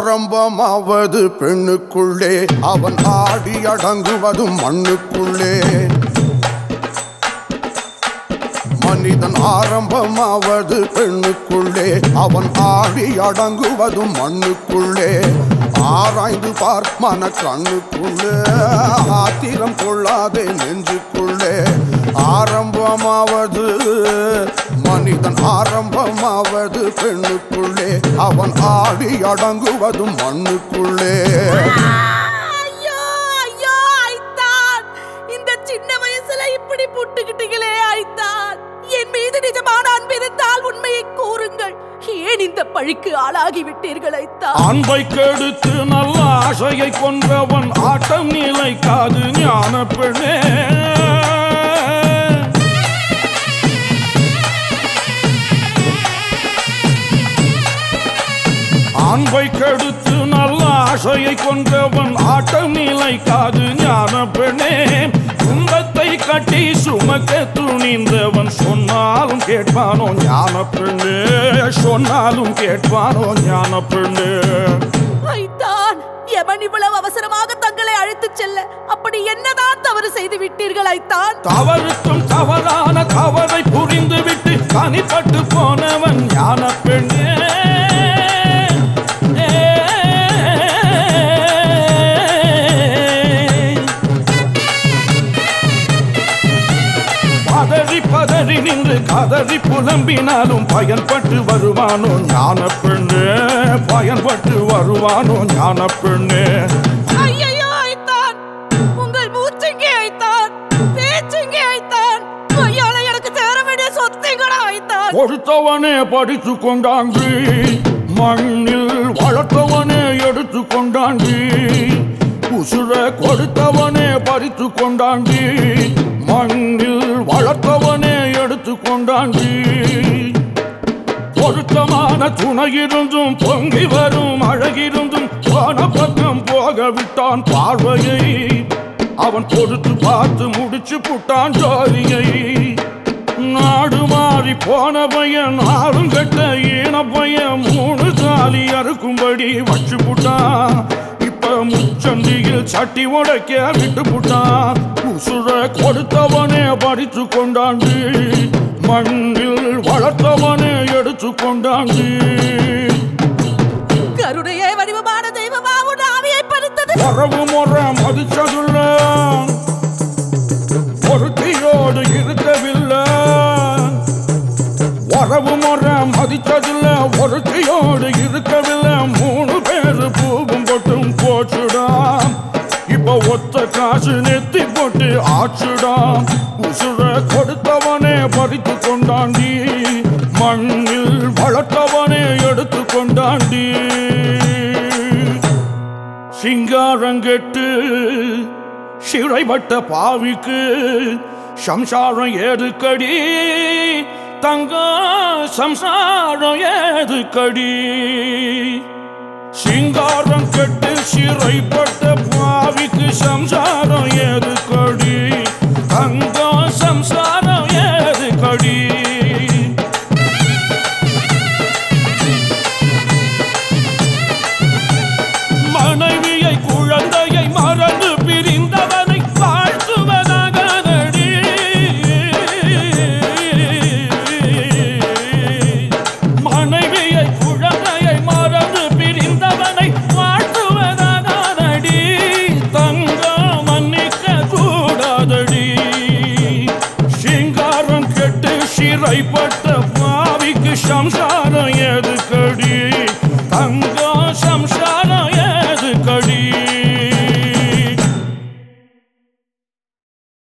ஆரம்பமாவது பெண்ணுக்குள்ளே அவன் ஆடி அடங்குவதும் மண்ணுக்குள்ளே மனிதன் ஆரம்பமாவது பெண்ணுக்குள்ளே அவன் ஆடி அடங்குவதும் மண்ணுக்குள்ளே ஆராய்ந்து பார் மன கண்ணுக்குள்ளே ஆத்திரம் கொள்ளாதே நெஞ்சுக்குள்ளே ஆரம்பமாவது மனிதன் ஆரம்பமாவது பெண்ணுக்குள்ளே அவன் ஆடி அடங்குவதும் மண்ணுக்குள்ளே ஐயோ ஐயோ ஐத்தான் இந்த சின்ன வயசுல இப்படி புட்டுக்கிட்டீங்களே ஐத்தான் என் மீது நிஜமான அன்பு இருந்தால் உண்மையை கூறுங்கள் ஏன் இந்த பழிக்கு ஆளாகி விட்டீர்கள் ஐத்தான் அன்பை கெடுத்து நல்ல ஆசையை கொன்றவன் ஆட்டம் நிலைக்காது ஞான பெண்ணே அன்பை கெடுத்து நல்ல ஆசையை கொன்றவன் ஆட்டம் நிலைக்காது ஞான பெண்ணே துன்பத்தை கட்டி சுமக்க துணிந்தவன் சொன்னாலும் கேட்பானோ ஞான பெண்ணே சொன்னாலும் கேட்பானோ ஞான பெண்ணே ஐத்தான் எவன் இவ்வளவு அவசரமாக தங்களை அழைத்துச் செல்ல அப்படி என்னதான் தவறு செய்து விட்டீர்கள் ஐத்தான் தவறுக்கும் தவறான தவறை புரிந்துவிட்டு தனிப்பட்டு போனவன் ஞான பெண்ணே பதறி பதறி நின்று கதறி புலம்பினாலும் பயன்பட்டு வருவானோ ஞான பெண்ணே பயன்பட்டு வருவானோ ஞான பெண்ணே ஐயையோ ஐத்தான் உங்கள் மூச்சுங்கே ஐத்தான் பேச்சுங்கே ஐத்தான் கையால எனக்கு சேர வேண்டிய சொத்துங்களா ஐத்தான் கொடுத்தவனே படித்து கொண்டாண்டி மண்ணில் வளர்த்தவனே எடுத்து கொண்டாண்டி உசுர கொடுத்தவனே பறித்து கொண்டாண்டி மண்ணில் வளர்த்தவனே எடுத்து கொண்டாண்டி பொருத்தமான துணையிருந்தும் பொங்கி வரும் அழகிருந்தும் போன பக்கம் போக விட்டான் பார்வையை அவன் பொறுத்து பார்த்து முடிச்சு புட்டான் ஜோதியை நாடு மாறி போன பையன் ஆளும் கட்ட ஈன பையன் மூணு தாலி அறுக்கும்படி வச்சு புட்டான் இப்ப முச்சந்தியில் சட்டி உடைக்க விட்டு புட்டான் உசுர கொடுத்தவனே படித்து கொண்டாண்டு மண்ணில் வளர்த்தவனே எடுத்து கொண்டாண்டு கருணையே வடிவமான தெய்வமா உன் ஆவியை பறித்தது வரவு முறை மதிச்சதுள்ள பொருத்தியோடு இருக்கவில்லை வரவு முறை மதிச்சதில்ல ஒருத்தியோடு இருக்கவில்லை மூணு பேரு பூவும் போட்டும் போச்சுடா இப்ப ஒத்த காசு நெத்தி போட்டு ஆச்சுடா உசுர கொடுத்தவனே பறித்து கொண்டாண்டி மண்ணில் வளர்த்தவனே எடுத்து கொண்டாண்டி சிங்காரங்கெட்டு சிறைப்பட்ட பாவிக்கு சம்சாரம் ஏதுக்கடி தங்க சம்சாரம் ஏதுக்கடி சிங்காரம் கெட்டு சிறைப்பட்ட பாவிக்கு சம்சாரம் ஏதுக்கடி தங்க சம்சாரம் ஏதுக்கடி மனைவியை குழந்தையை மறந்து பிரிந்தவனை வாழ்த்துவதாகடி மனைவியை குழந்தையை மறந்து பிரிந்தவனை வாழ்த்துவதாகடி தங்க மன்னிக்க கூடாதடி சிங்காரம் கெட்டு சிறைப்பட்ட பாவிக்கு சம்சாரம் எதுக்கடி தங்கம் சம்சாரம்